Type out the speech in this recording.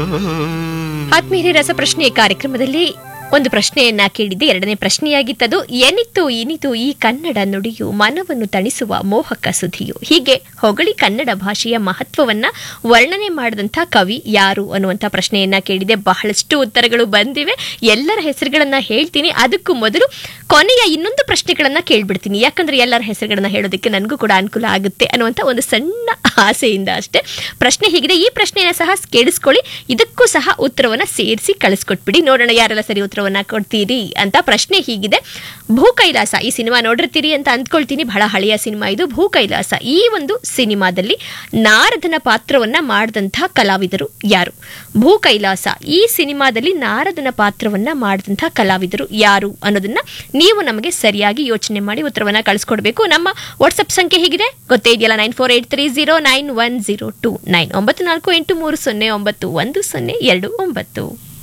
ಆತ್ಮೀಯ ರಸಪ್ರಶ್ನೆ ಕಾರ್ಯಕ್ರಮದಲ್ಲಿ ಒಂದು ಪ್ರಶ್ನೆಯನ್ನ ಕೇಳಿದ್ದೆ ಎರಡನೇ ಪ್ರಶ್ನೆಯಾಗಿತ್ತದು ಏನಿತ್ತು ಇನಿತು ಈ ಕನ್ನಡ ನುಡಿಯು ಮನವನ್ನು ತಣಿಸುವ ಮೋಹಕ ಸುಧಿಯು ಹೀಗೆ ಹೊಗಳಿ ಕನ್ನಡ ಭಾಷೆಯ ಮಹತ್ವವನ್ನ ವರ್ಣನೆ ಮಾಡಿದಂಥ ಕವಿ ಯಾರು ಅನ್ನುವಂಥ ಪ್ರಶ್ನೆಯನ್ನ ಕೇಳಿದೆ ಬಹಳಷ್ಟು ಉತ್ತರಗಳು ಬಂದಿವೆ ಎಲ್ಲರ ಹೆಸರುಗಳನ್ನ ಹೇಳ್ತೀನಿ ಅದಕ್ಕೂ ಮೊದಲು ಕೊನೆಯ ಇನ್ನೊಂದು ಪ್ರಶ್ನೆಗಳನ್ನ ಕೇಳ್ಬಿಡ್ತೀನಿ ಯಾಕಂದ್ರೆ ಎಲ್ಲರ ಹೆಸರುಗಳನ್ನ ಹೇಳೋದಕ್ಕೆ ನನಗೂ ಕೂಡ ಅನುಕೂಲ ಆಗುತ್ತೆ ಅನ್ನುವಂಥ ಒಂದು ಸಣ್ಣ ಆಸೆಯಿಂದ ಅಷ್ಟೇ ಪ್ರಶ್ನೆ ಹೀಗಿದೆ ಈ ಪ್ರಶ್ನೆಯನ್ನ ಸಹ ಕೇಳಿಸ್ಕೊಳ್ಳಿ ಇದಕ್ಕೂ ಸಹ ಉತ್ತರವನ್ನ ಸೇರಿಸಿ ಕಳಿಸ್ಕೊಟ್ಬಿಡಿ ನೋಡೋಣ ಯಾರೆಲ್ಲ ಸರಿ ಉತ್ತರವನ್ನ ಕೊಡ್ತೀರಿ ಅಂತ ಪ್ರಶ್ನೆ ಹೀಗಿದೆ ಭೂ ಕೈಲಾಸ ಈ ಸಿನಿಮಾ ನೋಡಿರ್ತೀರಿ ಅಂತ ಅಂದ್ಕೊಳ್ತೀನಿ ಬಹಳ ಹಳೆಯ ಸಿನಿಮಾ ಇದು ಭೂ ಕೈಲಾಸ ಈ ಒಂದು ಸಿನಿಮಾದಲ್ಲಿ ನಾರದನ ಪಾತ್ರವನ್ನ ಮಾಡಿದಂಥ ಕಲಾವಿದರು ಯಾರು ಭೂ ಕೈಲಾಸ ಈ ಸಿನಿಮಾದಲ್ಲಿ ನಾರದನ ಪಾತ್ರವನ್ನ ಮಾಡಿದಂಥ ಕಲಾವಿದರು ಯಾರು ಅನ್ನೋದನ್ನ ನೀವು ನಮಗೆ ಸರಿಯಾಗಿ ಯೋಚನೆ ಮಾಡಿ ಉತ್ತರವನ್ನ ಕಳಿಸ್ಕೊಡ್ಬೇಕು ನಮ್ಮ ವಾಟ್ಸಪ್ ಸಂಖ್ಯೆ ಹೀಗಿದೆ ಗೊತ್ತೇ ಇದೆಯಲ್ಲ nine four eight three zero nine one zero two nine ಒಂಬತ್ತು ನಾಲ್ಕು ಎಂಟು ಮೂರು ಸೊನ್ನೆ ಒಂಬತ್ತು ಒಂದು ಸೊನ್ನೆ ಎರಡು ಒಂಬತ್ತು